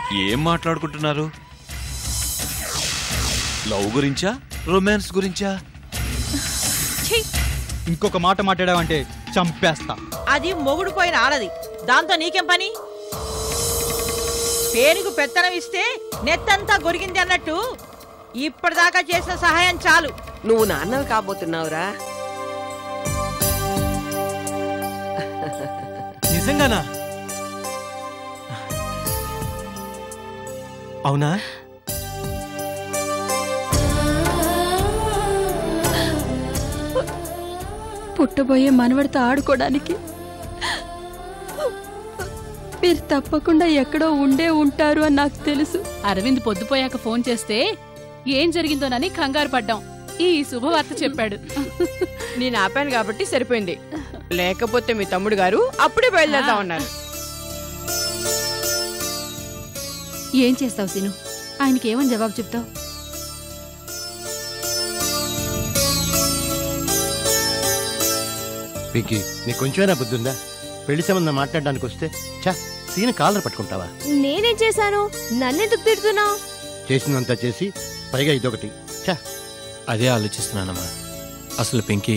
ఏం మాట్లాడుకుంటున్నారు లవ్ గురించా రొమాన్స్ గురించా ఛీ! ఇంకొక మాట మాట్లాడావంటే చంపేస్తా అది మొగుడు పోయిన ఆడది దాంతో నీకేం పని పేరుకు పెత్తనం ఇస్తే నెత్తంతా గొరిగింది అన్నట్టు ఇప్పటిదాకా చేసిన సహాయం చాలు నువ్వు నాన్నవి కాబోతున్నావురా నిజంగానా అవునా పుట్టబోయే మనవడితో ఆడుకోవడానికి మీరు తప్పకుండా ఎక్కడో ఉండే ఉంటారు అని నాకు తెలుసు అరవింద్ పొద్దుపోయాక ఫోన్ చేస్తే ఏం జరిగిందోనని కంగారు పడ్డాం ఈ శుభవార్త చెప్పాడు నేను ఆపాను కాబట్టి సరిపోయింది లేకపోతే మీ తమ్ముడు గారు అప్పుడే బయలుదేరుతా ఉన్నారు ఏం చేస్తావు సిను ఆయనకి ఏమని జవాబు చెప్తావు పింకీ నీకు కొంచెమైనా బుద్ధి ఉందా పెళ్లి సంబంధం మాట్లాడడానికి వస్తే చా సీన కాలర్ పట్టుకుంటావా నేనేం చేశాను నన్నెందుకు తిడుతున్నావు చేసిందంతా చేసి పైగా ఇదొకటి చా అదే ఆలోచిస్తున్నానమ్మా అసలు పింకీ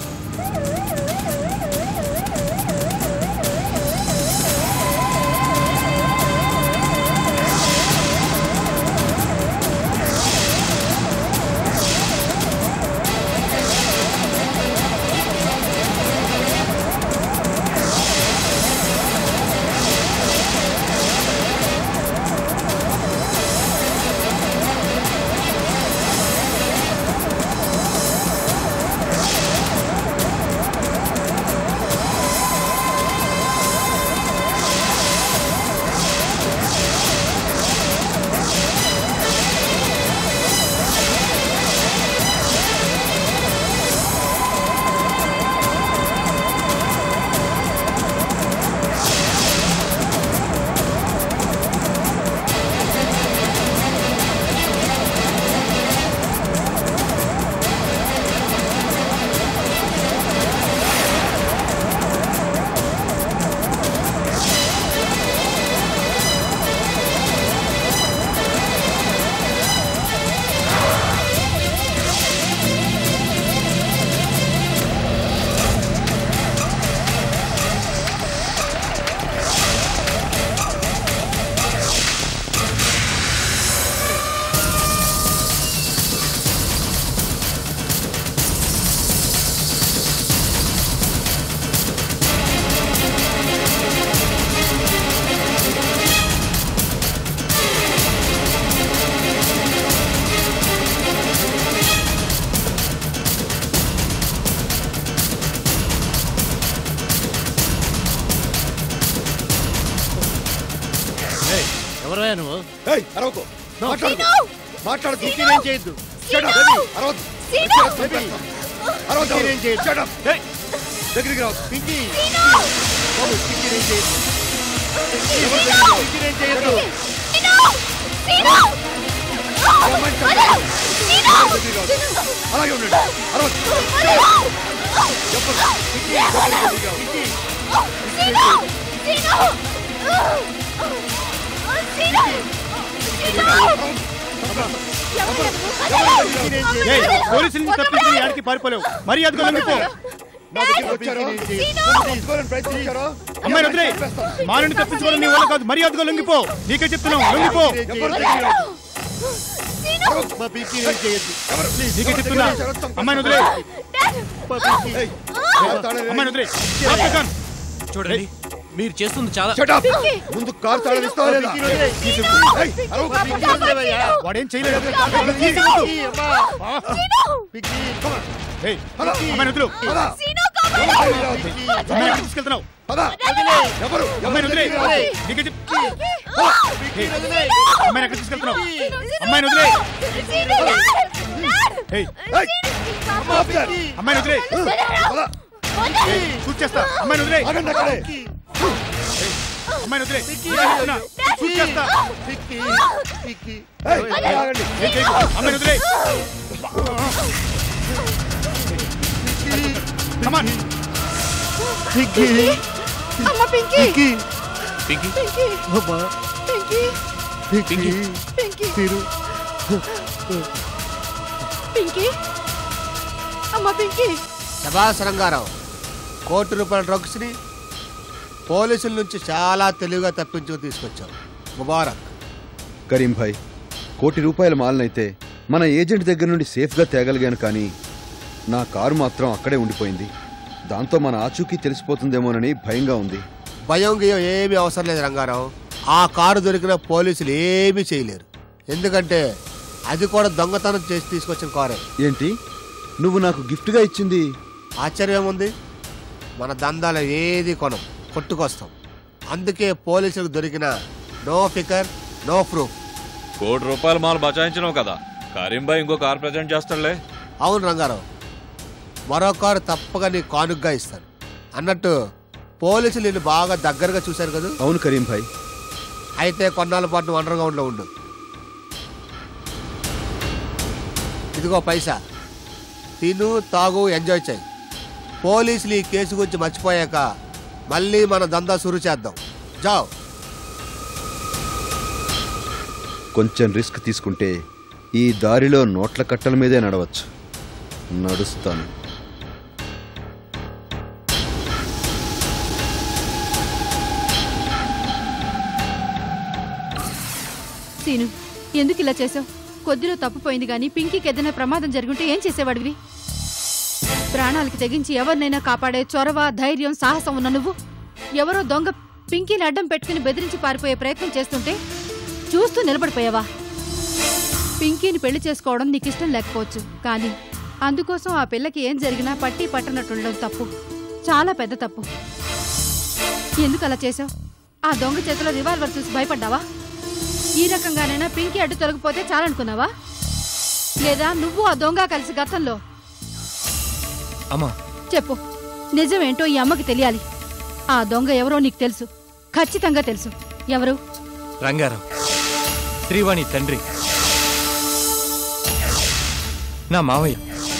ఎవరయ్యా నువ్వు ఏయ్ అరవకు మాట్లాడు మాట్లాడు పింకీ ఏం చేయొద్దు Shut up, baby. అరవద్దు. అరవద్దు. అరవద్దు. పింకీ ఏం చేయొద్దు Shut up. ఏయ్, దగ్గరికి రావద్దు. పింకీ బాబు పింకీ ఏం చేయొద్దు ఎవరు తెలియదు. పింకీ ఏం చేయొద్దు అమ్మాయిని చంపొద్దు. దగ్గరికి రావద్దు. అలాగే ఉండండి అరవద్దు. చెప్పొద్దు. పింకీ, దగ్గరికి రావద్దు. ఏయ్, పోలీసుల నుంచి తప్పించి యాడికి పారిపోలేవు మర్యాదగా లొంగిపో నా దగ్గరికి వచ్చారు. పట్టుకోవాలని ప్రయత్నించారు. అమ్మాయి వదిలే చంపేస్తాను. మా నుండి తప్పించుకోవడం నీ వల్ల కాదు మర్యాదగా లొంగిపో నీకే చెప్తున్నావు లొంగిపో ఎవరు దగ్గరికి రావద్దు. మా పింకీ ఏం చేయొద్దు ఎవరు? నీకే చెప్తున్నా అమ్మాయిని వదిలే మా పింకీ ఏయ్, తాళం వేయి. అమ్మాయిని వదిలే Drop the gun. చూడండి మీరు చేస్తుంది చాలా Shut up. ముందు కార్ తాళం ఇస్తావా లేదా? ఏయ్, అరవకు. వాడేం చేయలేదు ఏయ్, అమ్మాయిని వదిలు పద. ఎవరు దగ్గరికి రావద్దు. అమ్మాయిని ఎక్కడికి తీసుకెళ్తున్నావు పద. ఎవరు ఎవరు అమ్మాయిని వదిలే దగ్గరికి రావద్దు. నీకే చెప్ అమ్మాయిని ఎక్కడికి తీసుకెళ్తున్నావు అమ్మాయిని వదిలే ఏయ్, ఏయ్, ఆపుతారు. అమ్మాయిని వదిలే పద. ఏయ్, షూట్ చేస్తా అమ్మాయిని వదిలే ఆగండి అక్కడే. అమ్మాయిని వదిలే చెప్తున్నా. షూట్ చేస్తా ఏయ్, ఆగండి. ఏం చేయకు. అమ్మాయిని వదిలే Come on. అమ్మ పింకీ పింకీ పింకీ పింకీ పింకీ సీను పింకీ అమ్మ పింకీ శభాస్ రంగారావు కోటి రూపాయల డ్రగ్స్ ని పోలీసుల నుంచి చాలా తెలివిగా తప్పించుకు తీసుకొచ్చావు ముబారక్ కరీం భాయ్ కోటి రూపాయల మాలనైతే మన ఏజెంట్ దగ్గర నుండి సేఫ్గా తేగలిగాను కానీ నా కారు మాత్రం అక్కడే ఉండిపోయింది దాంతో మన ఆచూకీ తెలిసిపోతుందేమోనని భయంగా ఉంది భయం గియం ఏమీ అవసరం లేదు రంగారావు ఆ కారు దొరికిన పోలీసులు ఏమీ చేయలేరు ఎందుకంటే అది కూడా దొంగతనం చేసి తీసుకొచ్చిన కారే ఏంటి నువ్వు నాకు గిఫ్ట్గా ఇచ్చింది ఆశ్చర్యం ఉంది మన దందాలు ఏది కొనం కొట్టుకొస్తాం అందుకే పోలీసులకు దొరికిన నో ఫికర్ నో ప్రూఫ్ కోటి రూపాయల మాల బచాయించినావు కదా కరీంబాయ్ ఇంకో కార్ ప్రజెంట్ చేస్తాడులే అవును రంగారావు మరో కారు తప్పగా నీ కానుగ్గా ఇస్తాను అన్నట్టు పోలీసులు నిన్ను బాగా దగ్గరగా చూశారు కదా అవును కరీం భాయ్ అయితే కొన్నాళ్ళ పాటు అండర్ గ్రౌండ్లో ఉండు ఇదిగో పైసా తిను తాగు ఎంజాయ్ చేయి పోలీసులు ఈ కేసు గురించి మర్చిపోయాక మళ్ళీ మన దందా సురు చేద్దాం జావ్ కొంచెం రిస్క్ తీసుకుంటే ఈ దారిలో నోట్ల కట్టల మీదే నడవచ్చు నడుస్తాను సీను ఎందుకు ఇలా చేసావు కొద్దిలో తప్పిపోయింది గాని పింకీకి ఏదైనా ప్రమాదం జరుగుంటే ఏం చేసేవాడివి ప్రాణాలకి తెగించి ఎవరినైనా కాపాడే చొరవ ధైర్యం సాహసం ఉన్న నువ్వు ఎవరో దొంగ పింకీని అడ్డం పెట్టుకుని బెదిరించి పారిపోయే ప్రయత్నం చేస్తుంటే చూస్తూ నిలబడిపోయావా పింకీని పెళ్లి చేసుకోవడం నీకు ఇష్టం లేకపోవచ్చు కానీ అందుకోసం ఆ పిల్లకి ఏం జరిగినా పట్టి పట్టనట్టుండడం తప్పు చాలా పెద్ద తప్పు ఎందుకు అలా చేసావు ఆ దొంగ చేతిలో రివాల్వర్ చూసి భయపడ్డావా ఈ రకంగానైనా పింకీ అడ్డు తొలగిపోతే చాలనుకున్నావా లేదా నువ్వు ఆ దొంగ కలిసి గతంలో అమ్మా చెప్పు నిజమేంటో ఈ అమ్మకి తెలియాలి ఆ దొంగ ఎవరో నీకు తెలుసు ఖచ్చితంగా తెలుసు ఎవరు రంగారావు శ్రీవాణి తండ్రి నా మావయ్య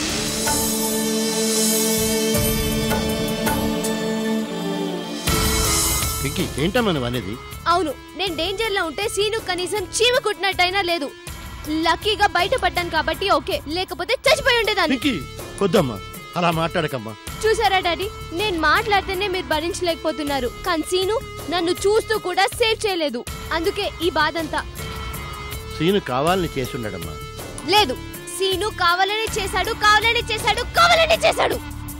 పింకీ ఏంటమ్మా నువ్వు అనేది అవును నేను డేంజర్ లో ఉంటే సీను కనీసం చీమ కుట్టినట్టయినా లేదు లక్కీగా బయటపడ్డాను కాబట్టి ఓకే లేకపోతే చచ్చిపోయి ఉండేదాన్ని పింకీ వద్దమ్మా అలా మాట్లాడకమ్మా చూసారా డాడీ నేను మాట్లాడితేనే మీరు భరించలేకపోతున్నారు కానీ సీను నన్ను చూస్తూ కూడా సేవ్ చేయలేదు అందుకే ఈ బాధంతా సీను కావాలని చేసుండడమ్మా లేదు సీను కావాలని చేశాడు కావాలని చేశాడు కావాలని చేశాడు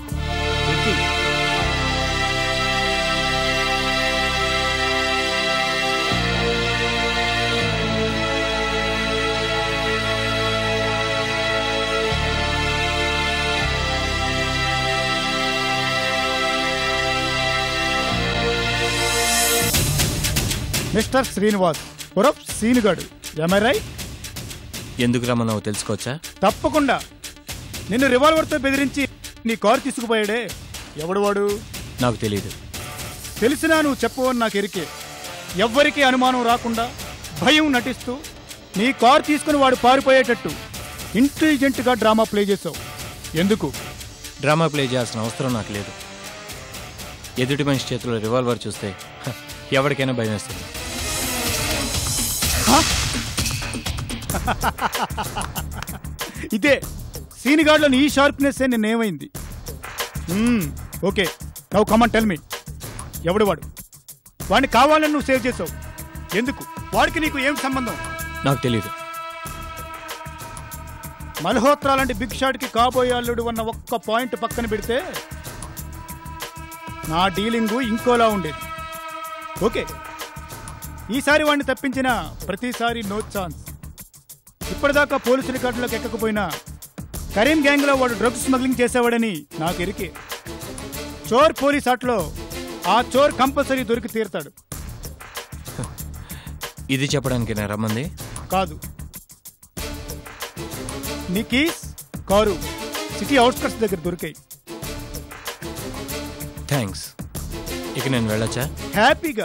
మిస్టర్ శ్రీనివాస్ పురప్ సీనుగాడు ఎంఐ రైట్ ఎందుకు రమ్మన్నావో తెలుసుకోవచ్చా తప్పకుండా నిన్ను రివాల్వర్తో బెదిరించి నీ కారు తీసుకుపోయాడే ఎవడు వాడు నాకు తెలియదు తెలిసినా నువ్వు చెప్పవని నాకు ఎరికే ఎవ్వరికీ అనుమానం రాకుండా భయం నటిస్తూ నీ కారు తీసుకుని వాడు పారిపోయేటట్టు ఇంటెలిజెంట్గా డ్రామా ప్లే చేసావు ఎందుకు డ్రామా ప్లే చేయాల్సిన అవసరం నాకు లేదు ఎదుటి మనిషి చేతిలో రివాల్వర్ చూస్తే హ, ఎవరికైనా భయం వేస్తుంది ఇదే సీనిగాడ్లోని ఈ షార్ప్నెస్ నిన్నేమైంది మ్మ్, ఓకే నవ్వు కమన్ టెల్ మీ ఎవడు వాడు వాడిని కావాలని నువ్వు సేవ్ చేసావు ఎందుకు వాడికి నీకు ఏం సంబంధం నాకు తెలియదు మల్హోత్రా లాంటి బిగ్ షాట్కి కాబోయే అల్లుడు అన్న ఒక్క పాయింట్ పక్కన పెడితే నా డీలింగు ఇంకోలా ఉండేది ఓకే ఈసారి వాడిని తప్పించిన ప్రతిసారి నో ఛాన్స్ ఇప్పటిదాకా పోలీసు రికార్డులోకి ఎక్కకపోయినా కరీం గ్యాంగ్లో వాడు డ్రగ్స్ స్మగ్లింగ్ చేసేవాడని నాకు ఎరికే చోర్ పోలీస్ ఆటలో ఆ చోర్ కంపల్సరీ దొరికి తీరుతాడు ఇది చెప్పడానికి నేను రమ్మంది కాదు నీ కీస్ కారు సిటీ అవుట్స్కట్స్ దగ్గర దొరికాయి థ్యాంక్స్ ఇక నేను వెళ్ళొచ్చా హ్యాపీగా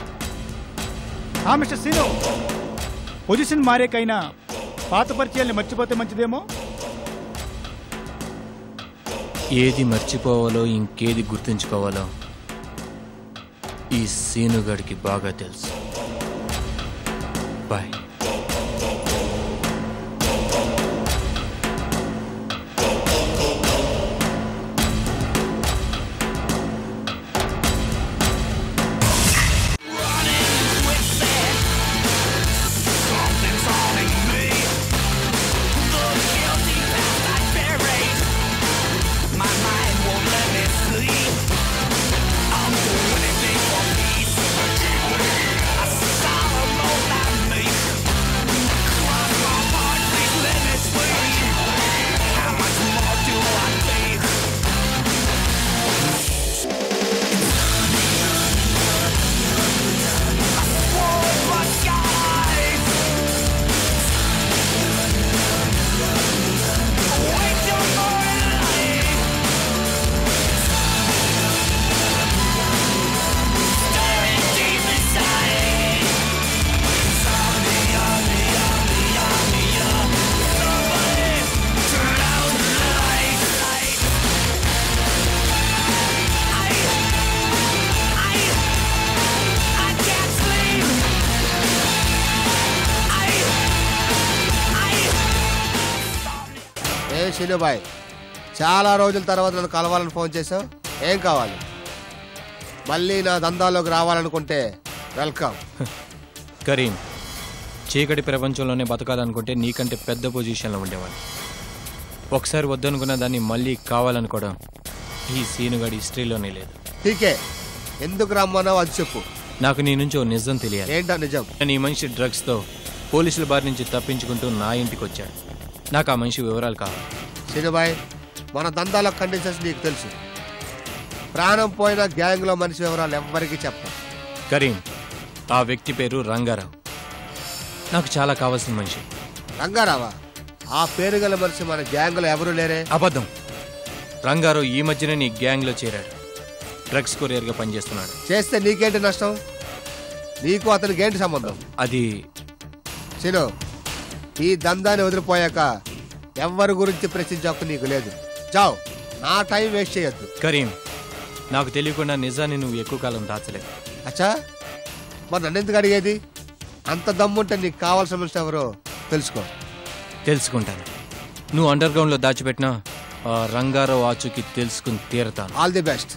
ఆ మిస్టర్ సీను పొజిషన్ మారేకైనా పాత పరిచయాల్ని మర్చిపోతే మంచిదేమో ఏది మర్చిపోవాలో ఇంకేది గుర్తుంచుకోవాలో ఈ సీనుగాడికి బాగా తెలుసు బాయ్ ఏ శీనుబాయ్ చాలా రోజుల తర్వాత నన్ను కలవాలని ఫోన్ చేసావు ఏం కావాలి మళ్ళీ నా దందాలోకి రావాలనుకుంటే వెల్కమ్ కరీం చీకటి ప్రపంచంలోనే బతకాలనుకుంటే నీకంటే పెద్ద పొజిషన్లో ఉండేవాడు ఒకసారి వద్దనుకున్న దాన్ని మళ్ళీ కావాలనుకోవడం ఈ సీనుగాడి హిస్టరీలోనే లేదు ఠీకే ఎందుకు రమ్మన్నావు అది చెప్పు నాకు నీ నుంచి ఓ నిజం తెలియాలి ఏంటా నిజం నీ మనిషి డ్రగ్స్తో పోలీసుల బారి నుంచి తప్పించుకుంటూ నా ఇంటికి వచ్చాడు నాకు ఆ మనిషి వివరాలు కావాలి శీనుబాయ్ మన దందాల కండిషన్స్ నీకు తెలుసు ప్రాణం పోయిన గ్యాంగ్లో మనిషి వివరాలు ఎవ్వరికీ చెప్పం కరీం ఆ వ్యక్తి పేరు రంగారావు నాకు చాలా కావాల్సిన మనిషి రంగారావా ఆ పేరు గల మనిషి మన గ్యాంగ్లో ఎవరు లేరే అబద్ధం రంగారావు ఈ మధ్యనే నీ గ్యాంగ్లో చేరాడు డ్రగ్స్ కొరియర్గా పనిచేస్తున్నాడు చేస్తే నీకేంటి నష్టం నీకు అతనికి ఏంటి సంబంధం అది శీను ఈ దందాన్ని వదిలిపోయాక ఎవ్వరి గురించి ప్రశ్నించే హక్కు నీకు లేదు చావు నా టైం వేస్ట్ చేయొద్దు కరీం నాకు తెలియకుండా నిజాన్ని నువ్వు ఎక్కువ కాలం దాచలేవు అచ్చా మరి నన్ను ఎందుకు అడిగేది అంత దమ్ముంటే నీకు కావాల్సిన మనిషి ఎవరో తెలుసుకో తెలుసుకుంటాను నువ్వు అండర్ గ్రౌండ్లో దాచిపెట్టిన ఆ రంగారావు ఆచూకి తెలుసుకుని తీరతాను ఆల్ ది బెస్ట్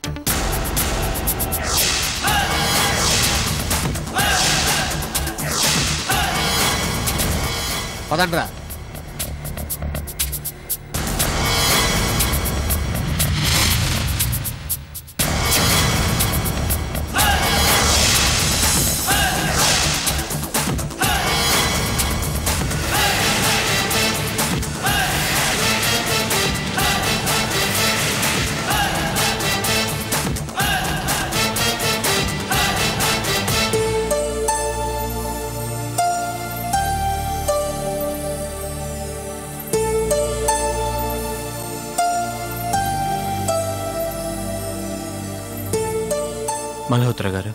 పదండ్రా మల్హోత్రా గారు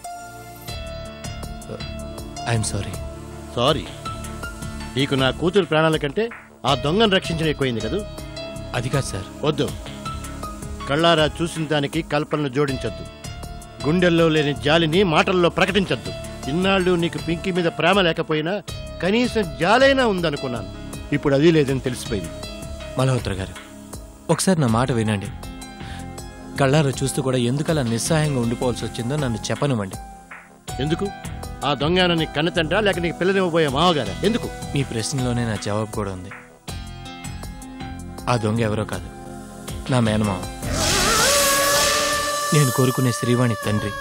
ఐఎమ్ సారీ సారీ నీకు నా కూతురు ప్రాణాల కంటే ఆ దొంగను రక్షించడం ఎక్కువైంది కదూ అది కాదు సార్ వద్దు కళ్ళారా చూసిన దానికి కల్పనను జోడించొద్దు గుండెల్లో లేని జాలిని మాటల్లో ప్రకటించొద్దు ఇన్నాళ్ళు నీకు పింకీ మీద ప్రేమ లేకపోయినా కనీసం జాలైనా ఉందనుకున్నాను ఇప్పుడు అది లేదని తెలిసిపోయింది మల్హోత్రా గారు ఒకసారి నా మాట వినండి కళ్ళారా చూస్తూ కూడా ఎందుకు అలా నిస్సహాయంగా ఉండిపోవాల్సి వచ్చిందో నన్ను చెప్పనివ్వండి ఎందుకు ఆ దొంగ నీ కన్నతండ్రా లేక నీకు పిల్లనివ్వబోయే మావగారా ఎందుకు మీ ప్రశ్నలోనే నా జవాబు కూడా ఉంది ఆ దొంగ ఎవరో కాదు నా మేనమావ నేను కోరుకునే శ్రీవాణి తండ్రి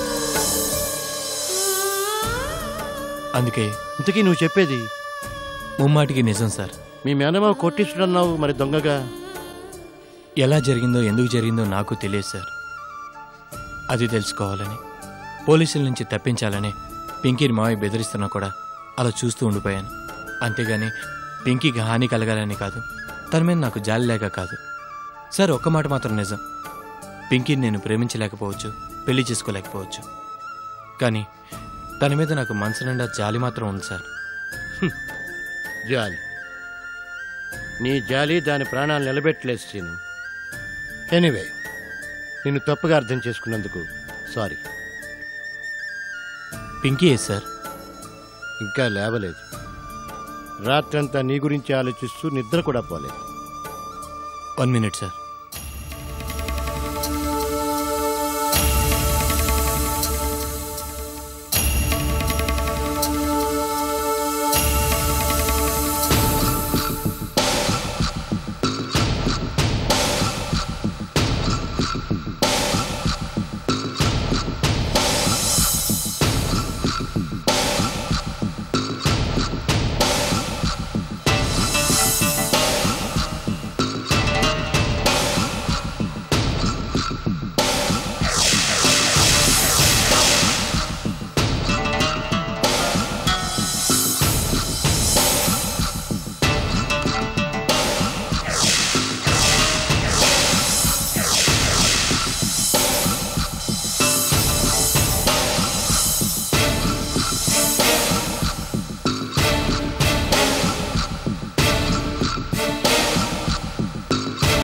అందుకే ఇంతకీ నువ్వు చెప్పేది ముమ్మాటికి నిజం సార్ మీ మేనమావ కొట్టించుడన్నావు మరి దొంగగా ఎలా జరిగిందో ఎందుకు జరిగిందో నాకు తెలియదు సార్ అది తెలుసుకోవాలని పోలీసుల నుంచి తప్పించాలని పింకీని మావయ్య బెదిరిస్తున్నా కూడా అలా చూస్తూ ఉండిపోయాను అంతేగాని పింకీకి హాని కలగాలని కాదు తన మీద నాకు జాలి లేక కాదు సార్ ఒక్క మాట మాత్రం నిజం పింకీని నేను ప్రేమించలేకపోవచ్చు పెళ్లి చేసుకోలేకపోవచ్చు కానీ తన మీద నాకు మనసు నిండా జాలి మాత్రం ఉంది సార్ జాలి నీ జాలి దాని ప్రాణాలు నిలబెట్టలేదు శ్రీను ఎనీవే నిన్ను తప్పుగా అర్థం చేసుకున్నందుకు సారీ పింకీ ఏ సార్ ఇంకా లేవలేదు రాత్రంతా నీ గురించి ఆలోచిస్తూ నిద్ర కూడా పోలేదు వన్ మినిట్ సార్